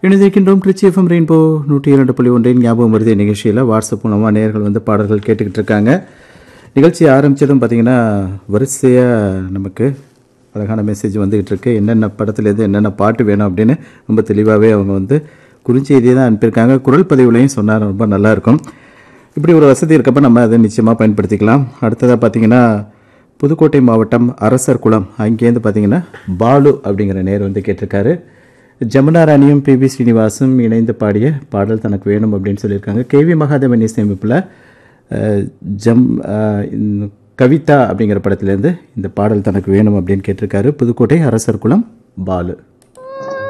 இணைந்திருக்கின்றோம் Trichy FM rainbow நூற்றி இரண்டு புள்ளி ஒன்றின் ஞாபகம் வருது நிகழ்ச்சியில் வாட்ஸ்அப் மூலமாக நேயர்கள் வந்து பாடல்கள் கேட்டுக்கிட்டு இருக்காங்க நிகழ்ச்சி ஆரம்பித்ததும் பார்த்தீங்கன்னா வரிசையாக நமக்கு அழகான மெசேஜ் வந்துகிட்டு இருக்கு என்னென்ன படத்துலேருந்து என்னென்ன பாட்டு வேணும் அப்படின்னு ரொம்ப தெளிவாகவே அவங்க வந்து குறுஞ்செய்தியை தான் அனுப்பியிருக்காங்க குரல் பதிவுலையும் சொன்னார் ரொம்ப நல்லா இருக்கும் இப்படி ஒரு வசதி இருக்கப்ப நம்ம அதை நிச்சயமாக பயன்படுத்திக்கலாம் அடுத்ததாக பார்த்தீங்கன்னா புதுக்கோட்டை மாவட்டம் அரசர் குளம் அங்கேருந்து பார்த்தீங்கன்னா பாலு அப்படிங்கிற நேர் வந்து கேட்டிருக்காரு ஜமுனா ராணியும் பி வி ஸ்ரீனிவாசும் இணைந்து பாடிய பாடல் தனக்கு வேணும் அப்படின்னு சொல்லியிருக்காங்க கேவி மகாதேவன் இசையமைப்பில் அஹ், ஜம் அஹ், இந்த கவிதா அப்படிங்கிற படத்துலேருந்து இந்த பாடல் தனக்கு வேணும் அப்படின்னு கேட்டிருக்காரு புதுக்கோட்டை அரசர் குளம் பாலு